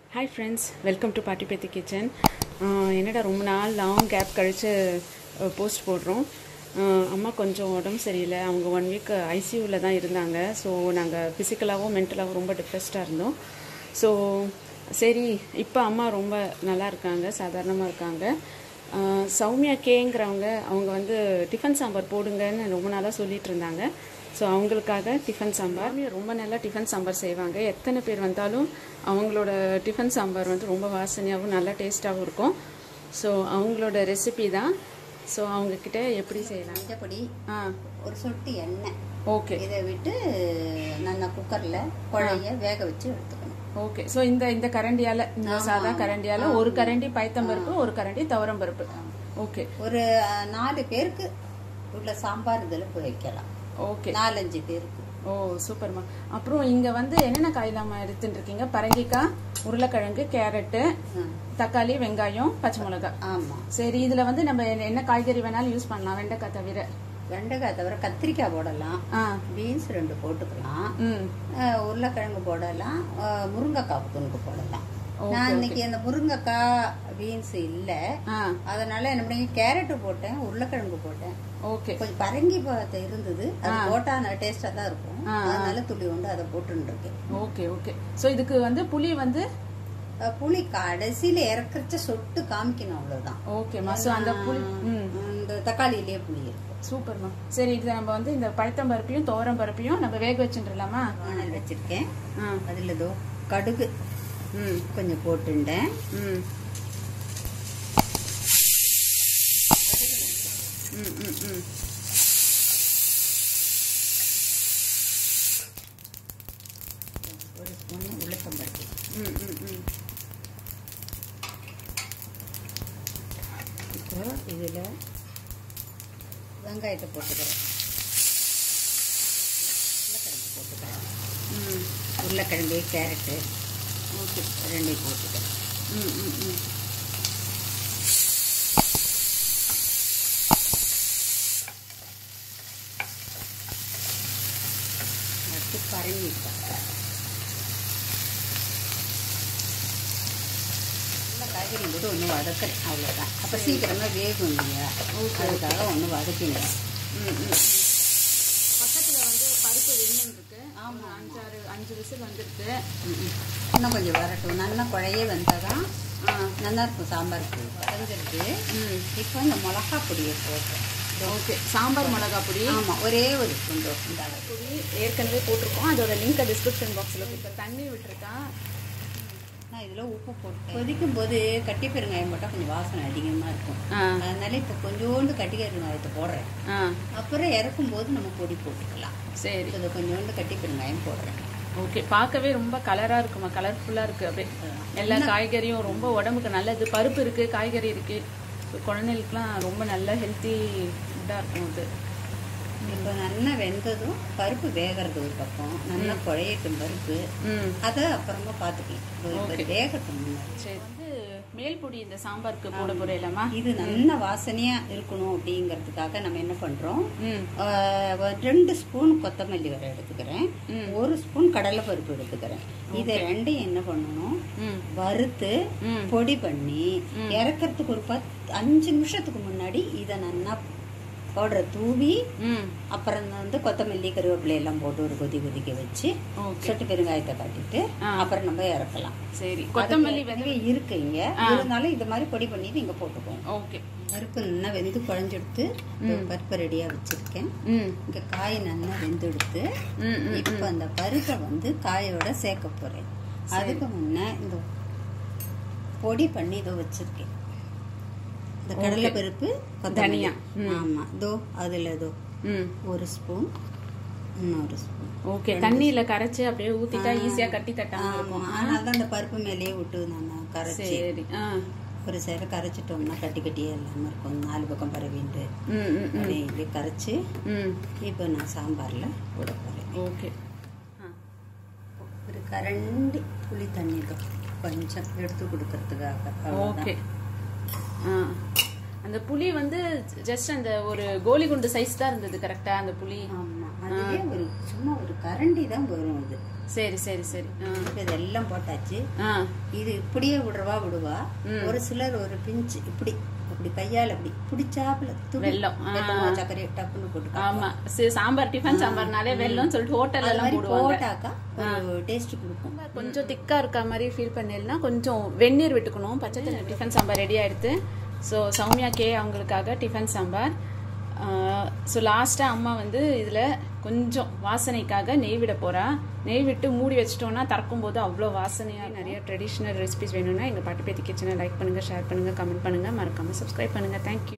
Hi friends welcome to பாட்டி பேத்தி kitchen என்னடா ரொம்ப நாள் லாங் கேப் கழித்து போஸ்ட் போடுறோம் அஹ், அம்மா கொஞ்சம் உடம்பு சரியில்லை அவங்க ஒன் வீக் ஐசியூவில் தான் இருந்தாங்க ஸோ நாங்கள் ஃபிசிக்கலாகவும் மென்டலாகவும் ரொம்ப டிப்ரெஸ்டாக இருந்தோம் ஸோ சரி இப்போ அம்மா ரொம்ப நல்லா இருக்காங்க சாதாரணமாக இருக்காங்க அஹ், சௌமியா கேங்கிறவங்க அவங்க வந்து டிஃபன் சாம்பார் போடுங்கன்னு ரொம்ப நாளாக சொல்லிட்டு இருந்தாங்க ஸோ அவங்களுக்காக டிஃபன் சாம்பார் ரொம்ப நல்லா டிஃபன் சாம்பார் செய்வாங்க எத்தனை பேர் வந்தாலும் அவங்களோட டிஃபன் சாம்பார் வந்து ரொம்ப வாசனையாகவும் நல்லா டேஸ்ட்டாகவும் இருக்கும் ஸோ அவங்களோட ரெசிபி தான் ஸோ அவங்கக்கிட்ட எப்படி செய்யலாம் மஞ்சப்பொடி ஆ ஒரு சொட்டு எண்ணெய் ஓகே இதை விட்டு நல்லா குக்கர்ல குழைய வேக வச்சு எடுத்துக்கணும் ஓகே ஸோ இந்த இந்த கரண்டியால இந்த சாதா கரண்டியால ஒரு கரண்டி பைத்தம்பருப்பு ஒரு கரண்டி துவரம் பருப்பு ஓகே ஒரு அஹ், நாலு பேருக்கு உள்ள சாம்பார் இதில் வைக்கலாம் ஓகே நாலஞ்சு பேருக்கு ஓ சூப்பர்மா அப்புறம் இங்க வந்து என்னென்ன காயெல்லாம் எடுத்துட்டு இருக்கீங்க பரங்கிக்காய் உருளைக்கிழங்கு கேரட்டு ம். தக்காளி வெங்காயம் பச்சை மிளகாய் ஆமா சரி இதுல வந்து நம்ம என்ன- என்ன காய்கறி வேணாலும் யூஸ் பண்ணலாம் வெண்டைக்காய் தவிர வெண்டைக்காய் தவிர கத்திரிக்காய் போடலாம் ஆ பீன்ஸ் ரெண்டு போட்டுக்கலாம் ம் அஹ், உருளைக்கிழங்கு போடலாம் அஹ், முருங்கைக்காய் துணுக்கு போடலாம் Okay, நான் இன்னைக்கு அந்த முருங்கைக்காய் பீன்ஸ் இல்ல ஆ அதனால என்ன பண்ணி கேரட் போட்டேன் உருளைக்கிழங்கு போட்டேன் ஓகே கொஞ்சம் பரங்கி பழத்தை இருந்தது அது போட்டா டேஸ்டா தான் இருக்கும் அதனால துளி உண்டு அதை போட்டுன்னு இருக்கேன் ஓகே ஓகே ஸோ இதுக்கு வந்து புளி வந்து அஹ் புளி கடைசியில இறக்கறச்ச சொட்டு காமிக்கணும் அவ்வளவுதான் ஓகேம்மா ஸோ அந்த புளி ம் இந்த தக்காளியிலேயே புளி இருக்கும் சூப்பர்மா சரி இது நம்ம வந்து இந்த பழத்தம் பருப்பையும் துவரம் பருப்பையும் நம்ம வேக வச்சுட்டுலாமா வானல் வச்சிருக்கேன் ஆ அதுல இதோ கடுகு ம் கொஞ்சம் போட்டுண்டேன் ம் ம் ம் ம் ஒரு ஸ்பூன் உளுத்தம்பருப்பு ம் ம் ம் இப்போ இதுல வெங்காயத்தை போட்டுக்கிறேன் உருளைக்கிழங்கு போட்டுக்கிறேன் ம் உருளைக்கிழங்கு கேரட்டு ஓகே ரெண்டையும் போட்டுக்கிறேன் ம் ம் ம் அடுத்து பரங்கிக்காய் நல்லா காய்கறி போட்டு ஒன்று வதக்குறேன் அவ்வளோதான் அப்போ சீக்கிரமா வேகும் இல்லையா அதுக்காக ஒன்று வதக்கிங்க ம், ம், ம். பக்கத்துல வந்து பருப்பு வெண்ணெய் இருக்கு ஆமா அஞ்சாறு அஞ்சு விசில் வந்திருக்கு இன்னும் கொஞ்சம் வரட்டும் நல்லா குழைய வந்தால் தான் ஆ நல்லா இருக்கும் சாம்பாருக்கு வதங்கிருக்கு ம் இப்போ இந்த மிளகா பொடியை போட்டேன் ஓகே சாம்பார் மிளகா பொடி ஆமாம் ஒரே ஒரு ஸ்பூன் இந்த அளவு பொடி ஏற்கனவே போட்டிருக்கோம் அதோட லிங்கை டிஸ்கிரிப்ஷன் பாக்ஸில் இப்போ தண்ணி விட்டுருக்கா நான் இதில் உப்பு போட்டேன் கொதிக்கும் போது கட்டி பெருங்காயம் போட்டால் கொஞ்சம் வாசனை அதிகமாக இருக்கும் ஆ அதனால இப்போ கொஞ்சோண்டு கட்டி பெருங்காயத்தை போடுறேன் ஆ அப்புறம் இறக்கும் போது நம்ம பொடி போட்டுக்கலாம் சரி இதை கொஞ்சோண்டு கட்டி பெருங்காயம் போடுறேன் ஓகே பார்க்கவே ரொம்ப கலரா இருக்குமா கலர்ஃபுல்லா இருக்கு அப்படியே எல்லா காய்கறியும் ரொம்ப உடம்புக்கு நல்லது பருப்பு இருக்கு காய்கறி இருக்கு So, குழந்தைகளுக்குலாம் ரொம்ப நல்ல ஹெல்த்தி ஃபுட்டாக இருக்கும் அது இப்போ நல்லா வெந்ததும் பருப்பு வேகிறது ஒரு பக்கம் நல்லா குழையட்டும் பருப்பு ம் அதை அப்புறமா பார்த்துக்கலாம் இப்போ இப்போ வேகட்டும் முன்னாடி. சரி வந்து மேல் பொடி இந்த சாம்பாருக்கு போட போறேலாமா இது நல்ல வாசனையா இருக்கணும் அப்படிங்கிறதுக்காக நம்ம என்ன பண்றோம் ம் ஆஹ், ஒரு ரெண்டு ஸ்பூன் கொத்தமல்லி வரை எடுத்துக்கிறேன் ம். ஒரு ஸ்பூன் கடலை பருப்பு எடுத்துக்கிறேன் இதை ரெண்டையும் என்ன பண்ணணும் ம் வறுத்து ம் பொடி பண்ணி இறக்கறதுக்கு ஒரு பத்து அஞ்சு நிமிஷத்துக்கு முன்னாடி இதை நல்லா பவுடரை தூவி ம் அப்புறம் வந்து கொத்தமல்லி கருவேப்பிலை எல்லாம் போட்டு ஒரு கொதி கொதிக்க வச்சு ஓகே சொட்டு பெருங்காயத்தை காட்டிட்டு ஆ. அப்புறம் நம்ம இறக்கலாம் சரி கொத்தமல்லி வந்து அதுக்கு இருக்கு இங்க இருந்தாலும் இது மாதிரி பொடி பண்ணி நீங்க போட்டுக்கோங்க ஓகே பருப்பு நல்லா வெந்து குழஞ்செடுத்து பருப்பை ரெடியா வச்சிருக்கேன் ம் இங்க காய் நல்லா வெந்தெடுத்து ம் ம் இப்போ அந்த பருப்பை வந்து காயோட சேர்க்க போறேன் அதுக்கு முன்ன இந்த பொடி பண்ணி இதோ வச்சிருக்கேன் இந்த கடலை பருப்பு கொத்தமல்லி. தனியா. ஆமா இதோ அதுல இதோ ம் ஒரு ஸ்பூன் இன்னொரு ஸ்பூன் ஓகே தண்ணியில கரைச்சு அப்படியே ஊத்திட்டா ஈஸியா கட்டி தட்டாம இருக்கும் அதனால தான் அந்த பருப்பு மேலேயே விட்டு நான் கரைச்சி சரி ஆ ஒரு சேர கரைச்சிட்டோம்னா கட்டி கட்டியே இல்லாமல் இருக்கும் நாலு பக்கம் பரவிட்டு ம் ம் ம் அப்படியே இப்படி கரைச்சி ம் இப்போ நான் சாம்பாரில் போட போகிறேன் ஓகே ஆ ஒரு கரண்டி புளி தண்ணி தான் கொஞ்சம் எடுத்து கொடுக்கறதுக்காக ஓகே ஆ அந்த புளி வந்து ஜஸ்ட் அந்த ஒரு கோலி குண்டு சைஸ் தான் இருந்தது கரெக்டா அந்த புளி ஆமாம் அதுவே ஒரு சும்மா ஒரு கரண்டி தான் வரும் அது சரி சரி சரி ஆ இப்ப இதெல்லாம் போட்டாச்சு ஆ இது இப்படியே விடுறவா விடுவா ஒரு சிலர் ஒரு பிஞ்சு இப்படி இப்படி கையால இப்படி பிடிச்சாப்புல துளி வெல்லம், ஆ. வெல்லமோ சர்க்கரையோ டப்புன்னு போட்டு ஆமா சி- சாம்பார் டிஃபன் சாம்பார்னாலே வெள்ளம்னு சொல்லிட்டு ஹோட்டல்ல அது எல்லாம் மாதிரி போடுவாங்க போட்டாக்கா ஒரு டேஸ்ட் கொடுக்கும் கொஞ்சம் திக்கா இருக்க மாதிரி ஃபீல் பண்ணிடனா கொஞ்சம் வெந்நீர் விட்டுக்கணும் பச்சை தண்ணி டிஃபன் சாம்பார் ரெடி ஆயிடுது ஸோ சௌமியா கே அவங்களுக்காக டிஃபன் சாம்பார் ஸோ லாஸ்ட்டாக அம்மா வந்து இதில் கொஞ்சம் வாசனைக்காக நெய் விட போகிறா நெய் விட்டு மூடி வச்சிட்டோன்னா திறக்கும் போது அவ்வளோ வாசனையாக நிறைய ட்ரெடிஷ்னல் ரெசிபிஸ் வேணும்னா எங்கள் பாட்டு பேத்தி கிச்சனை லைக் பண்ணுங்கள் ஷேர் பண்ணுங்கள் கமெண்ட் பண்ணுங்கள் மறக்காமல் சப்ஸ்கிரைப் பண்ணுங்கள் தேங்க்யூ